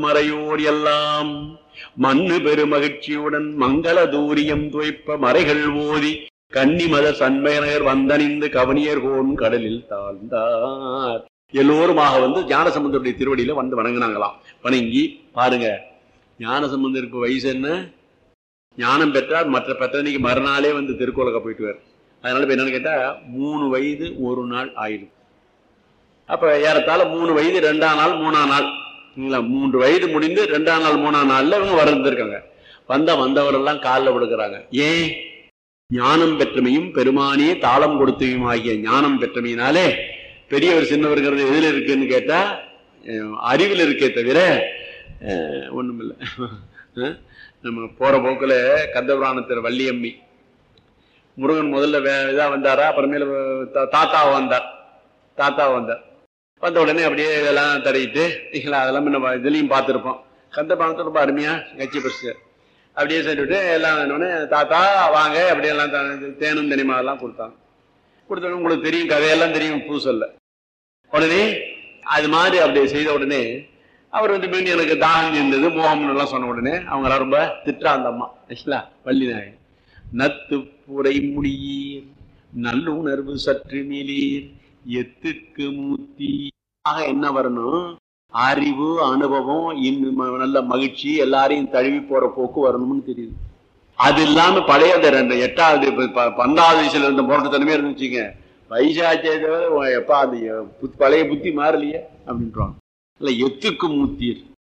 மறையோர் எல்லாம் மண்ணு பெருமகிழ்ச்சியுடன் மங்கள தூரியம் துவைப்ப மறைகள் ஓதி கன்னிமத சண்மையனர் வந்தணிந்து கவனியர் கோன் கடலில் தாழ்ந்தார் எல்லோருமாக வந்து ஞானசம்பந்தருடைய திருவடியில வந்து வணங்கினாங்களாம் வணங்கி பாருங்க ஞானசம்பந்தருக்கு வயசு என்ன ஞானம் பெற்றார் மற்ற பத்தனைக்கு மறுநாளே வந்து திருக்கோலக்க போயிட்டு அதனால இப்ப என்னன்னு கேட்டா மூணு வயது ஒரு நாள் ஆயிடும் அப்ப ஏறத்தாழ மூணு வயது ரெண்டாம் நாள் மூணாம் நாள் இல்ல மூன்று வயது முடிந்து ரெண்டாம் நாள் மூணாம் நாள்ல இவங்க வந்திருக்காங்க வந்த வந்தவரெல்லாம் காலில் விடுக்கிறாங்க ஏன் ஞானம் பெற்றமையும் பெருமானே தாளம் கொடுத்தவையும் ஆகிய ஞானம் பெற்றமையினாலே பெரியவர் சின்னவர்ங்கிறது எதுல இருக்குன்னு கேட்டா அஹ், அறிவில் இருக்கே தவிர அஹ், ஒண்ணுமில்லை அஹ், நம்ம போற போக்குல கந்தபுராணத்தில் வள்ளியம்மி முருகன் முதல்ல வே இதா வந்தாரா அப்புறமேல தா- தாத்தா வந்தார் தாத்தா வந்தார் வந்த உடனே அப்படியே இதெல்லாம் தடவிட்டு இல்லைங்களா அதெல்லாம் நம்ம இதுலயும் பார்த்துருப்போம் கந்தபுராணத்தை ரொம்ப அருமையா கட்சி பரிசு அப்படியே சொல்லிவிட்டு எல்லாம் வேணும்னே தாத்தா வாங்க அப்படியெல்லாம் த- தேனும் தனிமா எல்லாம் கொடுத்தாங்க கொடுத்தோடனே உங்களுக்கு தெரியும் கதையெல்லாம் தெரியும் பூசல்ல உடனே அது மாதிரி அப்படி செய்த உடனே அவர் வந்து மீண்டும் எனக்கு தாகம் இருந்தது மோகம்னு எல்லாம் சொன்ன உடனே அவங்க எல்லாம் ரொம்ப திட்டா அந்த அம்மா ஆக்சுவலா வள்ளி நாயகன் நத்து புரை முடியீர் நல்லுணர்வு சற்று மேலீர் எத்துக்கு மூர்த்தி ஆக என்ன வரணும் அறிவு அனுபவம் இன்னும் நல்ல மகிழ்ச்சி எல்லாரையும் தழுவி போற போக்கு வரணும்னு தெரியுது அது இல்லாம பழைய அந்த ரெண்டு எட்டாவது ப- ப- பன்னெண்டாவது வயசுல இருந்த போராட்டத்தனமே இருந்துச்சுங்க வயசாச்சே தவிர உன் எப்பா அது எ- புத்- பழைய புத்தி மாறலையே அப்படின்றாங்க இல்ல எத்துக்கு மூத்தீர்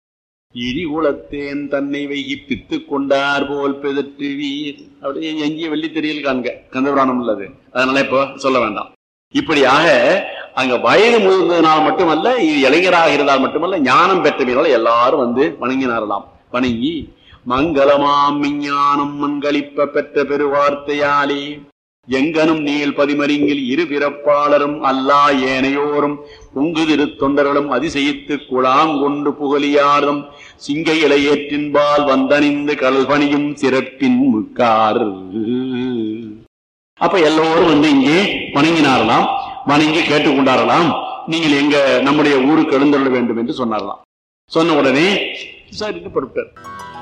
இடிகுலத்தேன் தன்னை வைகி பித்து கொண்டார் போல் பிதற்றுவீர் அப்படியே எங்கேயும் வெள்ளி தெரியல் காண்க கந்தபுராணம் உள்ளது அதனால இப்போ சொல்ல வேண்டாம் இப்படியாக அங்க வயது முதிர்ந்ததுனால் மட்டுமல்ல இது இளைஞராக இருந்தால் மட்டுமல்ல ஞானம் பெற்றவர்களால் எல்லாரும் வந்து வணங்கினாரலாம் வணங்கி மங்களமாம் விஞ்ஞானம் மண்களிப்ப பெற்ற பெருவார்த்தையாலே எங்கனும் நீள் பதிமறிங்கில் இரு பிறப்பாளரும் அல்லா ஏனையோரும் உங்கு திரு தொண்டர்களும் அதிசயித்து குழாங்கொண்டு புகழியாரும் சிங்க இலையேற்றின்பால் வந்தணிந்து கல்பணியும் சிறப்பின் முக்கார் அப்ப எல்லோரும் வந்து இங்கே வணங்கினாரலாம் வணங்கி கேட்டுக்கொண்டாரலாம் நீங்கள் எங்க நம்முடைய ஊருக்கு எழுந்தருள வேண்டும் என்று சொன்னாரலாம் சொன்ன உடனே சரின்னு பொறுப்பார்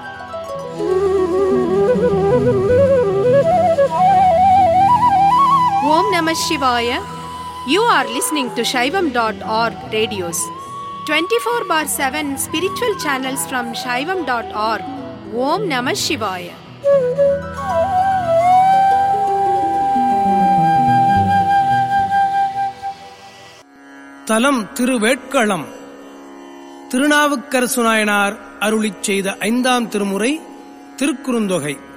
Om Namah Shivaya. You are listening to Shaivam.org radios. 24 bar 7 spiritual channels from Shaivam.org. Om Namah Shivaya. தலம் திருவேட்களம் திருநாவுக்கரசு நாயனார் அருளிச் செய்த ஐந்தாம் திருமுறை திருக்குறுந்தொகை